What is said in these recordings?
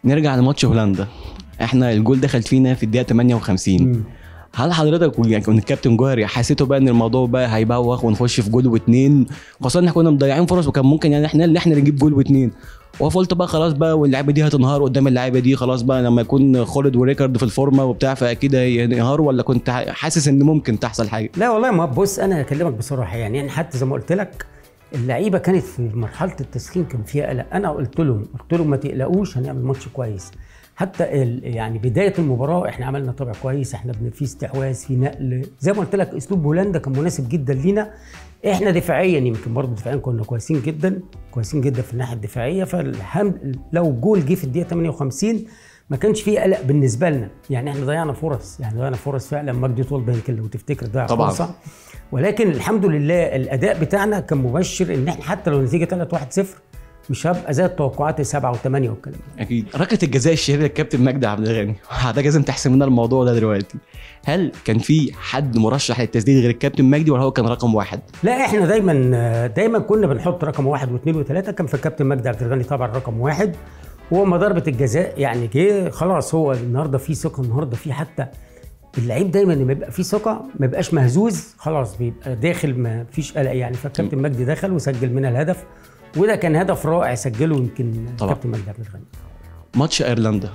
نرجع لماتش هولندا احنا الجول دخل فينا في الدقيقه 58 مم. هل حضرتك يعني كنت الكابتن جوهري حسيتوا بقى ان الموضوع بقى هيبوخ ونخش في جول واتنين خاصه ان احنا كنا مضيعين فرص وكان ممكن يعني احنا اللي احنا نجيب جول واتنين وقلت بقى خلاص بقى واللعيبه دي هتنهار قدام اللعيبه دي خلاص بقى لما يكون خالد وريكارد في الفورمه وبتاع فاكيد هينهاروا ولا كنت حاسس ان ممكن تحصل حاجه لا والله ما بص انا هكلمك بصراحه يعني يعني حتى زي ما قلت لك اللعيبه كانت في مرحله التسخين كان فيها قلق انا قلت لهم قلت لهم ما تقلقوش هنعمل ماتش كويس حتى ال- يعني بدايه المباراه احنا عملنا طبع كويس احنا بن- في استحواذ في نقل زي ما قلت لك اسلوب هولندا كان مناسب جدا لينا احنا دفاعيا يمكن برضه دفاعيا كنا كويسين جدا كويسين جدا في الناحيه الدفاعيه فالحمد لو جول جه في الدقيقه 58 ما كانش فيه قلق بالنسبه لنا يعني احنا ضيعنا فرص يعني ضيعنا فرص فعلا مجدي طول يمكن لو تفتكر ضيع طبعاً. فرصه ولكن الحمد لله الاداء بتاعنا كان مبشر ان احنا حتى لو النتيجه 3 1 0 مش هبقى زي التوقعات 7 و8 والكلام ده اكيد ركله الجزاء الشهيره للكابتن مجدي عبد الغني حضرتك لازم تحسم لنا الموضوع ده دلوقتي هل كان في حد مرشح للتسديد غير الكابتن مجدي ولا هو كان رقم واحد لا احنا دايما دايما كنا بنحط رقم واحد واثنين وثلاثه كان في الكابتن مجدي عبد الغني طبعا رقم واحد وما ضربه الجزاء يعني جه خلاص هو النهارده في ثقه النهارده في حتى اللعيب دايما لما يبقى فيه ثقه ما يبقاش مهزوز خلاص بيبقى داخل ما فيش قلق يعني فالكابتن مجدي دخل وسجل منها الهدف وده كان هدف رائع سجله يمكن طبعا. الكابتن مجدي عبد الغني ماتش ايرلندا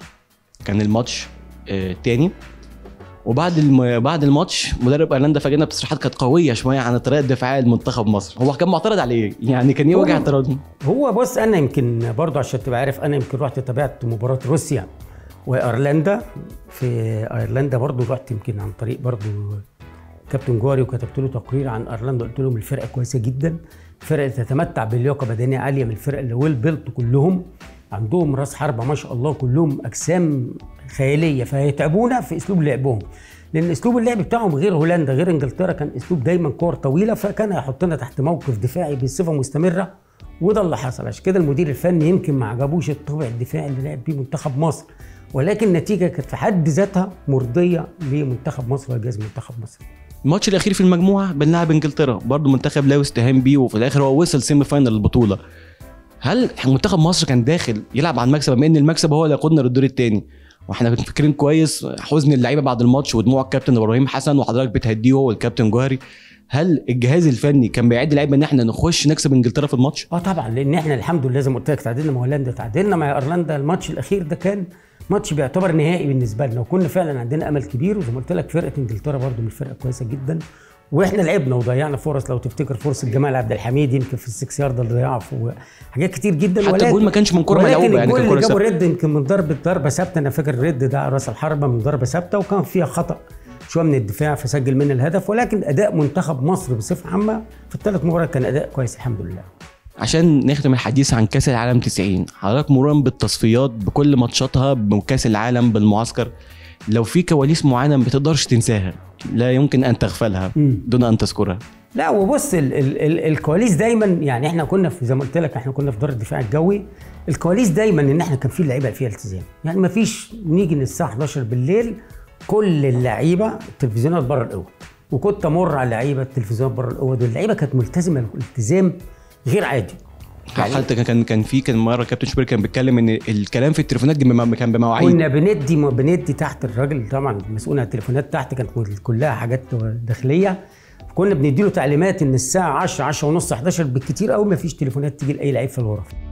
كان الماتش آه تاني وبعد الم... بعد الماتش مدرب ايرلندا فاجئنا بتصريحات كانت قويه شويه عن الطريقه الدفاعيه لمنتخب مصر هو كان معترض على ايه يعني كان ايه هو- وجه اعتراضه هو بص انا يمكن برضه عشان تبقى عارف انا يمكن رحت تابعت مباراه روسيا وايرلندا في ايرلندا برضه رحت يمكن عن طريق برضه كابتن جواري وكتبت له تقرير عن ايرلندا قلت لهم الفرقه كويسه جدا فرقه تتمتع بلياقه بدنيه عاليه من الفرق اللي ويل بيلت كلهم عندهم راس حربه ما شاء الله كلهم اجسام خياليه فهيتعبونا في اسلوب لعبهم لان اسلوب اللعب بتاعهم غير هولندا غير انجلترا كان اسلوب دايما كور طويله فكان هيحطنا تحت موقف دفاعي بصفه مستمره وده اللي حصل عشان كده المدير الفني يمكن ما عجبوش الطابع الدفاعي اللي لعب بيه منتخب مصر ولكن النتيجه كانت في حد ذاتها مرضيه لمنتخب مصر وجهاز منتخب مصر الماتش الاخير في المجموعه بنلعب انجلترا برضه منتخب لا يستهان بيه وفي الاخر هو وصل سيمي فاينل البطوله هل منتخب مصر كان داخل يلعب على المكسب بما ان المكسب هو اللي يقودنا للدور الثاني واحنا فاكرين كويس حزن اللعيبه بعد الماتش ودموع الكابتن ابراهيم حسن وحضرتك بتهديه هو والكابتن جوهري هل الجهاز الفني كان بيعد اللعيبه ان احنا نخش نكسب انجلترا في الماتش؟ اه طبعا لان احنا الحمد لله زي ما قلت لك تعادلنا مع هولندا تعادلنا مع ايرلندا الماتش الاخير ده كان ماتش بيعتبر نهائي بالنسبه لنا وكنا فعلا عندنا امل كبير وزي ما قلت لك فرقه انجلترا برضو من الفرقه كويسه جدا واحنا لعبنا وضيعنا فرص لو تفتكر فرصه جمال عبد الحميد يمكن في السكس يارد اللي ضيعها في حاجات كتير جدا حتى الجول ما كانش من كرة ولكن ملعوبة، يعني الجول كان كرة اللي جابه ثابتة. ريد يمكن من ضربه ضربه ثابته انا فاكر ريد ده راس الحربه من ضربه ثابته وكان فيها خطا شويه من الدفاع فسجل منها الهدف ولكن اداء منتخب مصر بصفه عامه في الثلاث مباريات كان اداء كويس الحمد لله عشان نختم الحديث عن كاس العالم 90 حضرتك مرورا بالتصفيات بكل ماتشاتها بكاس العالم بالمعسكر لو في كواليس معينه ما بتقدرش تنساها لا يمكن ان تغفلها مم. دون ان تذكرها لا وبص ال ال ال الكواليس دايما يعني احنا كنا في زي ما قلت لك احنا كنا في دار الدفاع الجوي الكواليس دايما ان احنا كان في لعيبه فيها التزام يعني ما فيش نيجي من الساعه 11 بالليل كل اللعيبه التلفزيونات بره الاوض وكنت امر على لعيبه التلفزيونات بره الاوض واللعيبه كانت ملتزمه التزام غير عادي يعني حتى كان كان في كان مره كابتن شوبير كان بيتكلم ان الكلام في التليفونات دي بم- كان بمواعيد كنا بندي بندي تحت الراجل طبعا المسؤول عن التليفونات تحت كانت كلها حاجات داخليه كنا بنديله تعليمات ان الساعه 10 10 ونص 11 بالكتير قوي ما فيش تليفونات تيجي لاي لعيب في الغرف